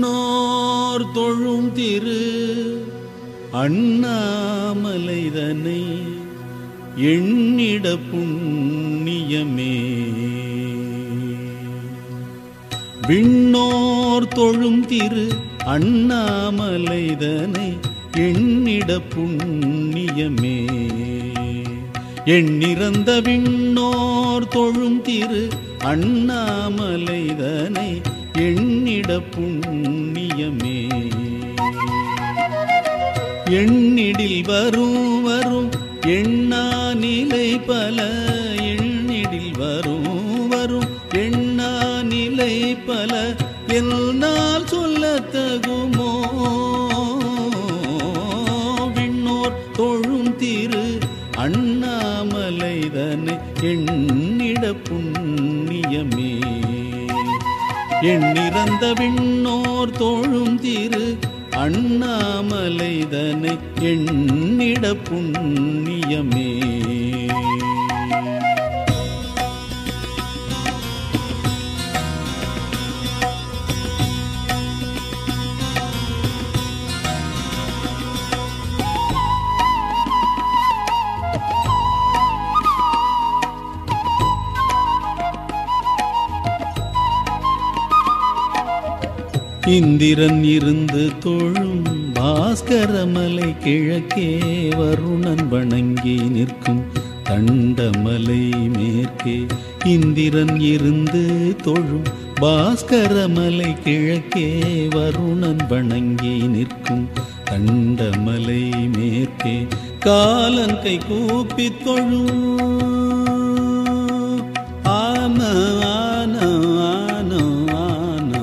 விண்ணோர் தொழும் திரு அண்ணாமலைதனை எண்ணிட புண்ணியமே விண்ணோர் தொழும் திரு அண்ணாமலைதனை எண்ணிட புண்ணியமே எண்ணிறந்த விண்ணோர் தொழும் திரு அண்ணாமலைதனை எண்ணிட புண்ணியமே எண்ணிடில் வரும் வரும் எண்ணா நிலை பல எண்ணிடில் வரும் வரும் எண்ணா நிலை பல என்னால் சொல்லத்தகுமோ விண்ணோர் தொழும் திரு அண்ணாமலைதனை எண்ணிட புண்ணியமே எண்ணிறந்த விண்ணோர் தோழும் திரு அண்ணாமலைதனை எண்ணிட புண்ணியமே இந்திரன் இருந்து தொழும் பாஸ்கரமலை கிழக்கே வருணன் வணங்கி நிற்கும் தண்டமலை மேற்கே இந்திரன் இருந்து தொழும் பாஸ்கரமலை கிழக்கே வருணன் வணங்கி நிற்கும் தண்டமலை மேற்கே காலன் கை கூப்பி தொழும் ஆன ஆன ஆன ஆன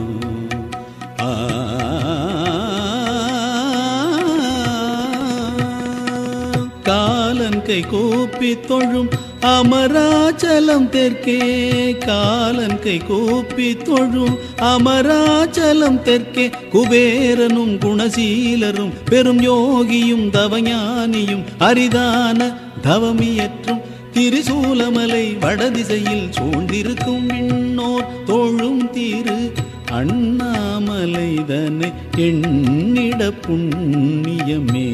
காலன் கை கூப்பி தொழும் அமராச்சலம் தெற்கே காலன் கை கூப்பி தொழும் அமராச்சலம் தெற்கே குபேரனும் குணசீலரும் பெரும் யோகியும் தவஞானியும் அரிதான தவமியற்றும் திரிசூலமலை வடதிசையில் சூழ்ந்திருக்கும் விண்ணோர் தோழும் திரு அண்ணாமலைதனை எண்ணிட புண்ணியமே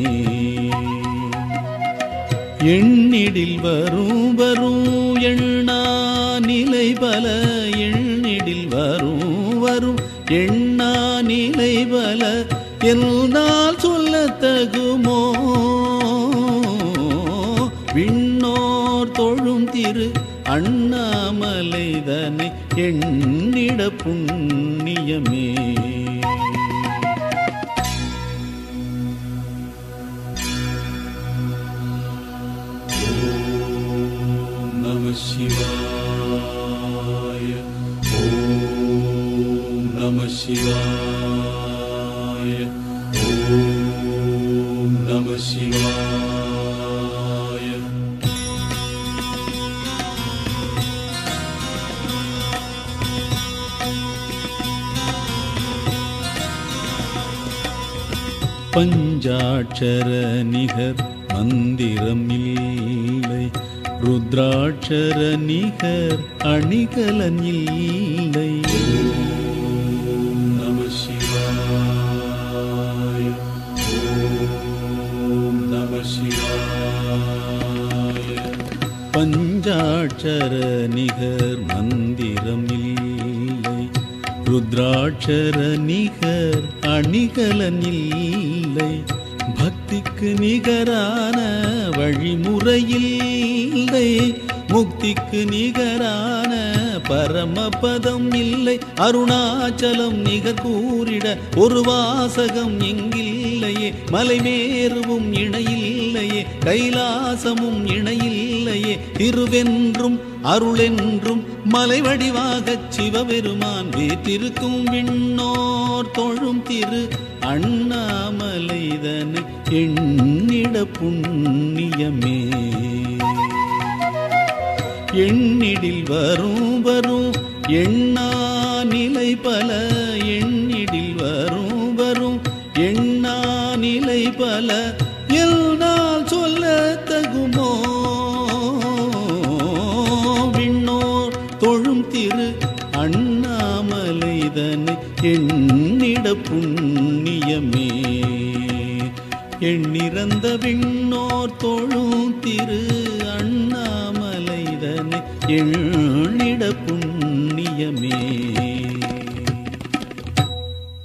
எண்ணிடில் வரும் வரும் எண்ணா நிலை பல எண்ணிடில் வரும் வரும் எண்ணா நிலை பல என்னால் சொல்லத்தகுமோ விண்ணோர் தொழும் திரு அண்ணாமலைதனை எண்ணிட புண்ணியமே நம சிவாய ஓம் நம சிவாய ஓம் நம சிவாய பஞ்சாட்சர நிகர் மந்திரம் இல்லை ருத்ராட்சர நிகர் அணிகலன் இல்லை நம சிவாய ஓம் நம சிவாய பஞ்சாட்சர நிகர் மந்திரம் இல்லை ருத்ராட்சர நிகர் அணிகலன் இல்லை பக்திக்கு நிகரான வழிமுறையில்லை முக்திக்கு நிகரான பரமபதம் இல்லை அருணாச்சலம் நிகர் கூறிட ஒரு வாசகம் எங்கில்லையே மலைமேறுவும் இணையில்லையே கைலாசமும் இணையில்லையே திருவென்றும் அருளென்றும் மலை வடிவாகச் சிவபெருமான் வீற்றிருக்கும் விண்ணோர் தொழும் திரு அண்ணாமலைதனை எண்ணிட புண்ணியமே எண்ணிடில் வரும் வரும் எண்ணா நிலை பல எண்ணிடில் வரும் வரும் எண்ணா நிலை பல எல்னால் சொல்ல தகுமோ விண்ணோர் தொழும் திரு அண்ணாமலைதனை எண்ணிட எண்ணிட புண்ணியமே எண்ணிறந்த விண்ணோர் தொழும் திரு அண்ணாமலைதனை எண்ணிட புண்ணியமே